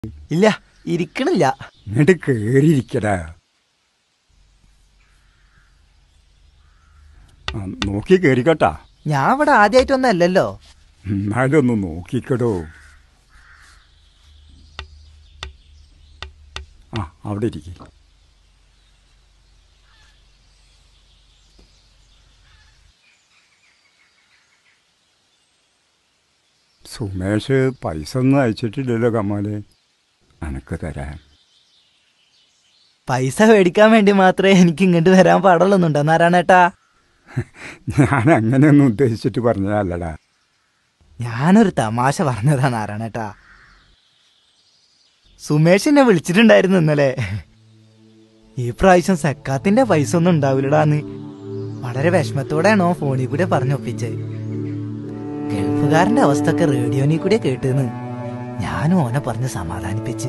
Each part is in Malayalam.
ഇല്ല ഇരിക്കണില്ല എന്നിട്ട് കേറിയിരിക്കടാ ആ, നോക്കി കേറിക്കോട്ടാ ഞാൻ ഇവിടെ ആദ്യമായിട്ടൊന്നല്ലല്ലോ എന്നാലും ഒന്ന് നോക്കിക്കടോ ആ അവിടെ ഇരിക്കും സുമേഷ് പൈസ ഒന്നും അയച്ചിട്ടില്ലല്ലോ കമാല് അനക്ക് തരാൻ പൈസ മേടിക്കാൻ വേണ്ടി മാത്രമേ എനിക്ക് ഇങ്ങോട്ട് വരാൻ പാടുള്ളൂന്നുണ്ടോ നാരായണേട്ടാ ഞാൻ അങ്ങനെയൊന്നും ഉദ്ദേശിച്ചിട്ട് പറഞ്ഞതല്ലടാ ഞാനൊരു തമാശ പറഞ്ഞതാ നാരായണേട്ടാ സുമേഷ് എന്നെ വിളിച്ചിട്ടുണ്ടായിരുന്നു ഇന്നലെ ഈ പ്രാവശ്യം സക്കാത്തിന്റെ പൈസ ഒന്നും ഉണ്ടാവില്ലടാന്ന് വളരെ വിഷമത്തോടെയാണോ ഫോണിൽ കൂടെ പറഞ്ഞൊപ്പിച്ചത് ഗൾഫുകാരന്റെ അവസ്ഥ ഒക്കെ റേഡിയോനിൽ കൂടെ കേട്ടെന്ന് ഞാനും ഓനെ പറഞ്ഞ് സമാധാനിപ്പിച്ച്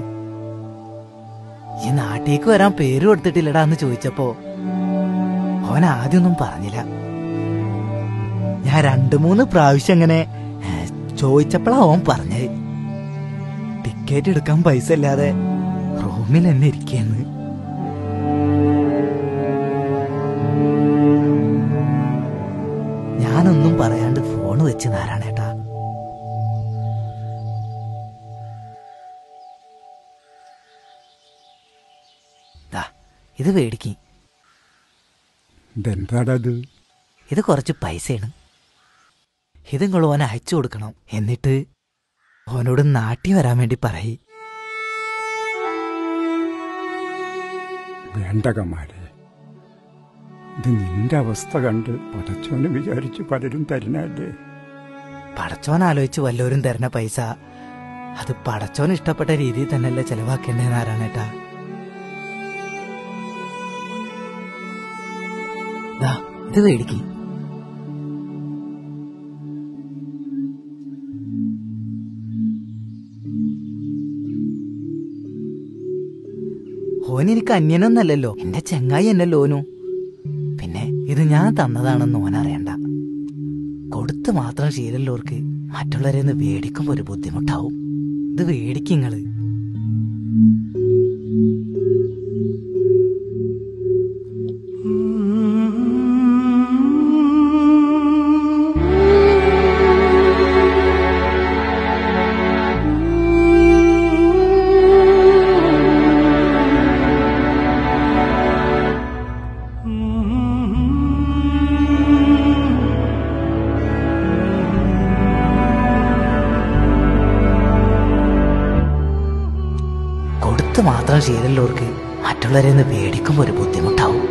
ഈ നാട്ടിലേക്ക് വരാൻ പേര് കൊടുത്തിട്ടില്ലടാ എന്ന് ചോദിച്ചപ്പോ ഓൻ ആദ്യമൊന്നും പറഞ്ഞില്ല ഞാൻ രണ്ടു മൂന്ന് പ്രാവശ്യം ഇങ്ങനെ ഏ, ചോദിച്ചപ്പോഴാ ഓൻ പറഞ്ഞത് ടിക്കറ്റ് എടുക്കാൻ പൈസ ഇല്ലാതെ റൂമിൽ തന്നെ ഇരിക്കുന്നു ഞാനൊന്നും പറയാണ്ട് ഫോൺ വെച്ച് നാരായണേട്ടാ ദാ, ഇത് മേടിക്കി ഇതെന്താടാ ഇത് ഇത് കുറച്ച് പൈസയാണ് ഇത് നിങ്ങൾ ഓൻ അയച്ചു കൊടുക്കണം എന്നിട്ട് ഓനോട് നാട്ടി വരാൻ വേണ്ടി പറയ് വേണ്ട കമാലെ ഇത് നിന്റെ അവസ്ഥ കണ്ട് പടച്ചോനെ വിചാരിച്ച് പലരും തരുന്നല്ലേ പടച്ചോൻ ആലോചിച്ച് വല്ലവരും തരുന്ന പൈസ അത് പടച്ചോൻ ഇഷ്ടപ്പെട്ട രീതിയിൽ തന്നെയല്ലേ ചെലവാക്കേണ്ടേ നാരായണേട്ടാ ദാ, ഇത് മേടിക്ക് ഓൻ എനിക്ക് അന്യനൊന്നല്ലല്ലോ എന്റെ ചെങ്ങായി എന്നല്ലോ ഓനു പിന്നെ ഇത് ഞാൻ തന്നതാണെന്ന് ഓൻ അറിയണ്ട കൊടുത്ത് മാത്രം ശീലമുള്ളവർക്ക് മറ്റുള്ളവരെ നിന്ന് വേടിക്കുമ്പോ ഒരു ബുദ്ധിമുട്ടാവും ഇത് വേടിക്കിങ്ങള് കൊടുത്ത് മാത്രം ശീലമുള്ളവർക്ക് മറ്റുള്ളവരെ നിന്ന് വേടിക്കുമ്പോ ഒരു ബുദ്ധിമുട്ടാവും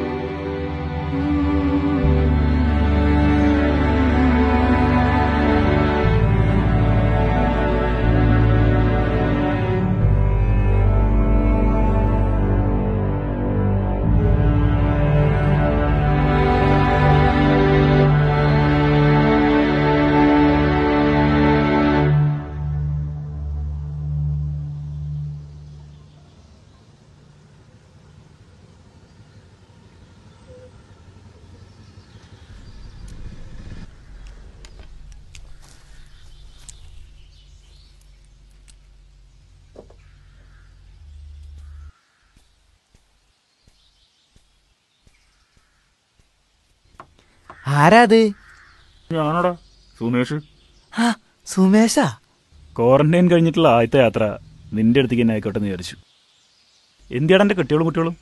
ആരാ അത് ഞാനടാ സുമേഷ് ആ സുമേഷാ ക്വാറന്റൈൻ കഴിഞ്ഞിട്ടുള്ള ആദ്യത്തെ യാത്ര നിന്റെ അടുത്തേക്ക് തന്നെ ആയിക്കോട്ടെ എന്ന് വിചാരിച്ചു എന്തിയാടാ എൻ്റെ കുട്ടികളും കുട്ടികളും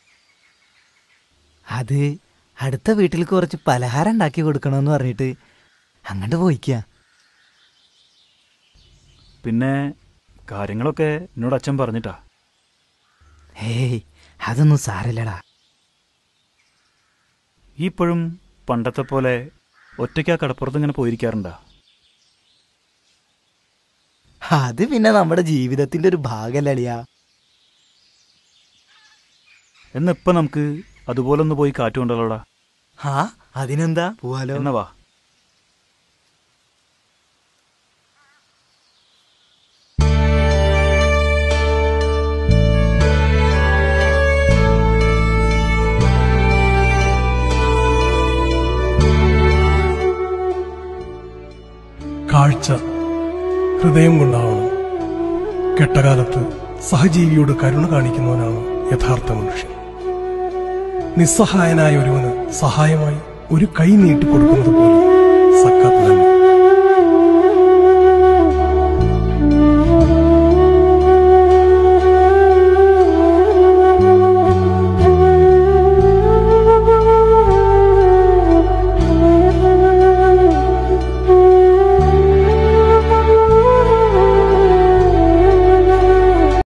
അത് അടുത്ത വീട്ടിൽ കുറച്ച് പലഹാരം ഉണ്ടാക്കി കൊടുക്കണമെന്ന് പറഞ്ഞിട്ട് അങ്ങോട്ട് പോയിക്ക പിന്നെ കാര്യങ്ങളൊക്കെ എന്നോട് അച്ഛൻ പറഞ്ഞിട്ടാ ഹേയ് അതൊന്നും സാരല്ലടാ ഈ ഇപ്പോഴും പണ്ടത്തെ പോലെ ഒറ്റയ്ക്ക് ആ കടപ്പുറത്ത് ഇങ്ങനെ പോയിരിക്കാറുണ്ടാ അത് പിന്നെ നമ്മുടെ ജീവിതത്തിന്റെ ഒരു ഭാഗല്ലളിയാ എന്നാ ഇപ്പം നമുക്ക് അതുപോലെ ഒന്ന് പോയി കാറ്റ് കൊണ്ടല്ലോടാ ആ അതിനെന്താ പോവാലോ എന്നാ വാ കാഴ്ച ഹൃദയം കൊണ്ടാവണം കെട്ടകാലത്ത് സഹജീവിയോട് കരുണ കാണിക്കുന്നവനാണ് യഥാർത്ഥ മനുഷ്യൻ നിസ്സഹായനായ ഒരുവന് സഹായമായി ഒരു കൈ നീട്ടി കൊടുക്കുന്നത് പോലെ സക്കാത്ത് തന്നെ